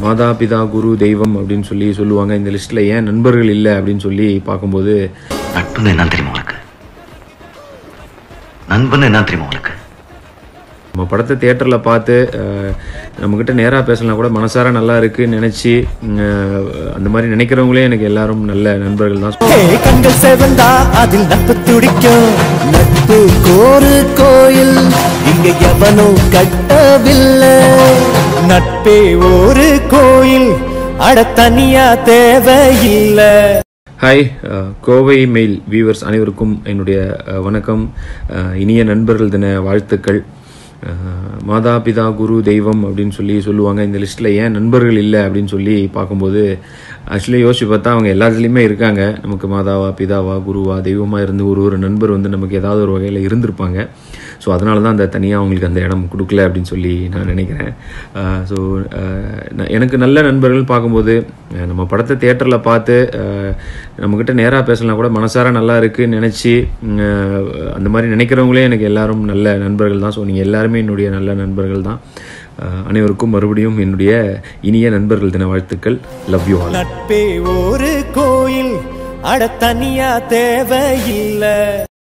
மாதா பிதா குரு தெய்வம் அப்படின்னு சொல்லி சொல்லுவாங்க இந்த லிஸ்ட்டில் ஏன் நண்பர்கள் இல்லை அப்படின்னு சொல்லி பார்க்கும்போது நட்புன்னு என்ன தெரியுமா உங்களுக்கு நண்பன் என்ன தெரியுமா உங்களுக்கு நம்ம படத்தை தியேட்டரில் பார்த்து அஹ், நம்மக்கிட்ட நேராக பேசலாம் கூட மனசார நல்லா இருக்குன்னு நினச்சி அந்த மாதிரி நினைக்கிறவங்களே எனக்கு எல்லாரும் நல்ல நண்பர்கள் தான் ஏ கண்கள் செவந்தா அதில் நட்பு துடிக்கும் நட்பு கோரு கோயில் இங்க எவனும் கட்டவில்லை நட்பே ஒரு கோயில் அட தனியா தேவையில்லை hi ah, Kovai mail viewers அனைவருக்கும் என்னுடைய அஹ், வணக்கம் அஹ், இனிய நண்பர்கள் தின வாழ்த்துக்கள் அஹ், மாதா பிதா குரு தெய்வம் அப்படின்னு சொல்லி சொல்லுவாங்க இந்த லிஸ்ட்டில் ஏன் நண்பர்கள் இல்லை அப்படின்னு சொல்லி பார்க்கும்போது ஆக்சுவலி யோசிச்சு பார்த்தா அவங்க எல்லாத்துலேயுமே இருக்காங்க நமக்கு மாதாவா பிதாவா குருவா தெய்வமாக இருந்து ஒரு ஒரு நண்பர் வந்து நமக்கு ஏதாவது ஒரு வகையில் இருந்திருப்பாங்க ஸோ அதனால தான் அந்த தனியாக அவங்களுக்கு அந்த இடம் கொடுக்கல அப்படின்னு சொல்லி நான் நினைக்கிறேன் ஸோ எனக்கு நல்ல நண்பர்கள் பார்க்கும்போது அஹ், நம்ம படத்தை தியேட்டரில் பார்த்து அஹ், நம்மக்கிட்ட நேராக பேசலாம் கூட மனசார நல்லா இருக்குன்னு நினச்சி அந்த மாதிரி நினைக்கிறவங்களே எனக்கு எல்லாரும் நல்ல நண்பர்கள் தான் ஸோ நீங்கள் எல்லாருமே என்னுடைய நல்ல நண்பர்கள் தான் அஹ், அனைவருக்கும் மறுபடியும் என்னுடைய இனிய நண்பர்கள் தின வாழ்த்துக்கள் லவ் யூ ஆல் நட்பே ஒரு கோயில் அட தனியா தேவையில்லை